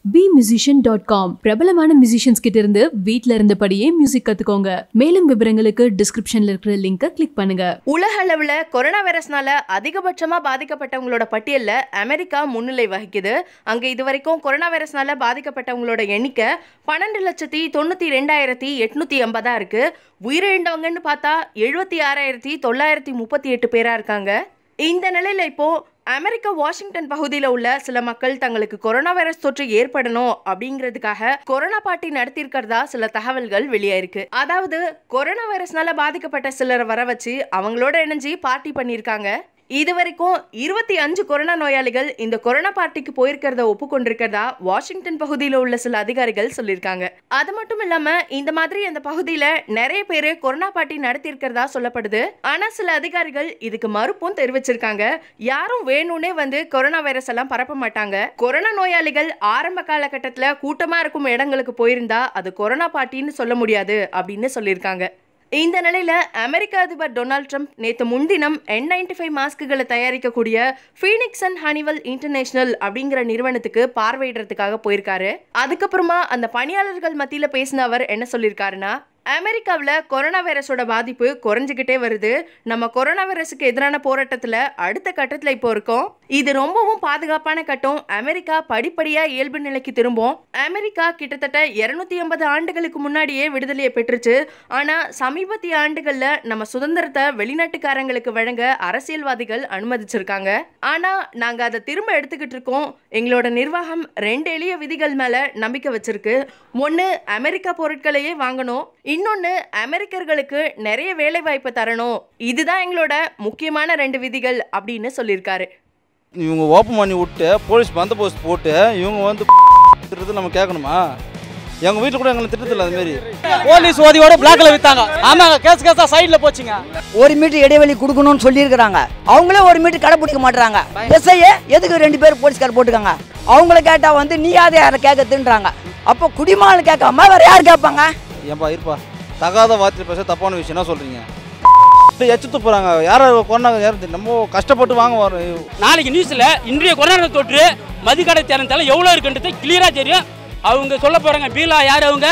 பிmusician.com dot com பிரபலமான musicians கிட்ட இருந்து வீட்ல இருந்தபடியே மியூசிக் கத்துக்கோங்க மேலும் விவரங்களுக்கு டிஸ்கிரிப்ஷன்ல இருக்கிற லிங்கை கிளிக் பண்ணுங்க உலக அளவில் கொரோனா வைரஸ்னால அதிகபட்சமாக பாதிக்கப்பட்டவங்களோட பட்டியலில் அமெரிக்கா முன்னிலை வகிக்குது அங்கே இது வரைக்கும் கொரோனா வைரஸ்னால பாதிக்கப்பட்டவங்களோட எண்ணிக்கை பன்னெண்டு லட்சத்தி தொண்ணூற்றி ரெண்டாயிரத்தி எட்நூற்றி எண்பதா இருக்கு உயிரிழந்தவங்கன்னு பார்த்தா எழுபத்தி ஆறாயிரத்தி தொள்ளாயிரத்தி முப்பத்தி எட்டு பேராக இருக்காங்க இந்த நிலையில் இப்போ அமெரிக்க வாஷிங்டன் பகுதியில் உள்ள சில மக்கள் தங்களுக்கு கொரோனா வைரஸ் தொற்று ஏற்படணும் அப்படிங்கிறதுக்காக கொரோனா பார்ட்டி நடத்தியிருக்கிறதா சில தகவல்கள் வெளியாயிருக்கு அதாவது கொரோனா வைரஸ்னால பாதிக்கப்பட்ட சிலரை வர வச்சு அவங்களோட இணைஞ்சு பார்ட்டி பண்ணியிருக்காங்க இது வரைக்கும் இருபத்தி அஞ்சு கொரோனா நோயாளிகள் இந்த கொரோனா பார்ட்டிக்கு போயிருக்கிறத ஒப்புக்கொண்டிருக்கிறதா வாஷிங்டன் பகுதியில் உள்ள சில அதிகாரிகள் சொல்லியிருக்காங்க அது மட்டும் இல்லாம இந்த மாதிரி அந்த பகுதியில நிறைய பேர் கொரோனா பார்ட்டி நடத்தியிருக்கிறதா சொல்லப்படுது ஆனா சில அதிகாரிகள் இதுக்கு மறுப்பும் தெரிவிச்சிருக்காங்க யாரும் வேணும்னே வந்து கொரோனா வைரஸ் எல்லாம் பரப்ப மாட்டாங்க கொரோனா நோயாளிகள் ஆரம்ப காலகட்டத்தில் கூட்டமா இருக்கும் இடங்களுக்கு போயிருந்தா அது கொரோனா பார்ட்டின்னு சொல்ல முடியாது அப்படின்னு சொல்லியிருக்காங்க இந்த நிலையில அமெரிக்க அதிபர் டொனால்ட் ட்ரம்ப் நேற்று முன்தினம் என் நைன்டி ஃபைவ் மாஸ்க்குகளை தயாரிக்கக்கூடிய ஃபீனிக்ஸ் அண்ட் ஹனிவல் இன்டர்நேஷனல் அப்படிங்கிற நிறுவனத்துக்கு பார்வையிடுறதுக்காக போயிருக்காரு அதுக்கப்புறமா அந்த பணியாளர்கள் மத்தியில பேசின அவர் என்ன சொல்லியிருக்காருன்னா அமெரிக்காவில் கொரோனா வைரஸோட பாதிப்பு குறைஞ்சிக்கிட்டே வருது நம்ம கொரோனா வைரஸுக்கு எதிரான போராட்டத்தில் அடுத்த கட்டத்தில் இப்போ இருக்கோம் இது ரொம்பவும் பாதுகாப்பான கட்டம் அமெரிக்கா படிப்படியாக இயல்பு நிலைக்கு திரும்பும் அமெரிக்கா கிட்டத்தட்ட இருநூத்தி எண்பது ஆண்டுகளுக்கு முன்னாடியே விடுதலையை பெற்றுச்சு ஆனால் சமீபத்திய ஆண்டுகளில் நம்ம சுதந்திரத்தை வெளிநாட்டுக்காரங்களுக்கு வழங்க அரசியல்வாதிகள் அனுமதிச்சிருக்காங்க ஆனால் நாங்கள் அதை திரும்ப எடுத்துக்கிட்டு இருக்கோம் எங்களோட நிர்வாகம் ரெண்டு எளிய விதிகள் மேலே நம்பிக்கை வச்சிருக்கு ஒன்று அமெரிக்கா பொருட்களையே வாங்கணும் இன்னொன்று அமெரிக்கர்களுக்கு நிறைய வேலை வாய்ப்பை தரணும் இதுதான் எங்களோட முக்கியமான ரெண்டு விதிகள் அப்படின்னு சொல்லியிருக்காரு இவங்க ஓப்பன் பண்ணி விட்டு போலீஸ் பந்தோபஸ்து போட்டு இவங்க வந்து திட்டத்தை நம்ம கேட்கணுமா எங்கள் வீட்டில் கூட எங்களை திட்டத்தில் அதுமாரி போலீஸ் ஓதியோட பிளாக்ல வித்தாங்க ஆமாங்க கேஸ் கேஸா சைடுல போச்சுங்க ஒரு மீட்டர் இடைவெளி கொடுக்கணும்னு சொல்லியிருக்கிறாங்க அவங்களே ஒரு மீட்டர் கடைப்பிடிக்க மாட்டாங்க எஸ்ஐ எதுக்கு ரெண்டு பேர் போலீஸ்கார் போட்டுக்காங்க அவங்கள கேட்டால் வந்து நீ யாரை யாரை கேட்கறதுன்றாங்க அப்போ குடிமகன் கேட்காம வேற யார் கேட்பாங்க ஏன்பா இருப்பா தகாத வார்த்தை பேச தப்பான விஷயம் என்ன சொல்கிறீங்க எச்சு துப்புறாங்க யாரை கொண்டாங்க யாரும் தெரியல. நம்ம கஷ்டப்பட்டு வாங்க வரோம் நாளைக்கு நியூஸ்ல இன்றைய கொரோனா தொற்று மதுக்கடை திறந்தால எவ்வளவு இருக்குன்றது கிளியரா தெரியும் அவங்க சொல்ல போறாங்க பீலா யார் அவங்க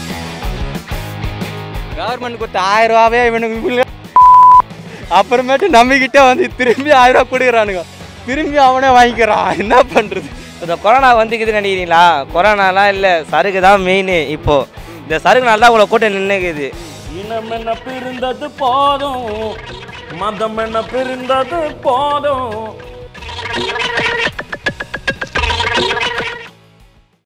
கவர்மெண்ட் கொடுத்த ஆயிரம் ரூபாவே இவனுக்கு இவனுங்க அப்புறமேட்டு நம்பிக்கிட்டே வந்து திரும்பி ஆயிரம் ரூபா கொடுக்குறானுங்க திரும்பி அவனே வாங்கிக்கிறான் என்ன பண்ணுறது இந்த கொரோனா வந்துக்குதுன்னு நினைக்கிறீங்களா கொரோனாலாம் இல்லை சருக்கு தான் மெயின் இப்போ இந்த சருக்குனால தான் உங்களை கூட்டம் நின்றுக்குது இனம் என்ன பிரிந்தது போதும் மதம் என்ன பிரிந்தது போதும்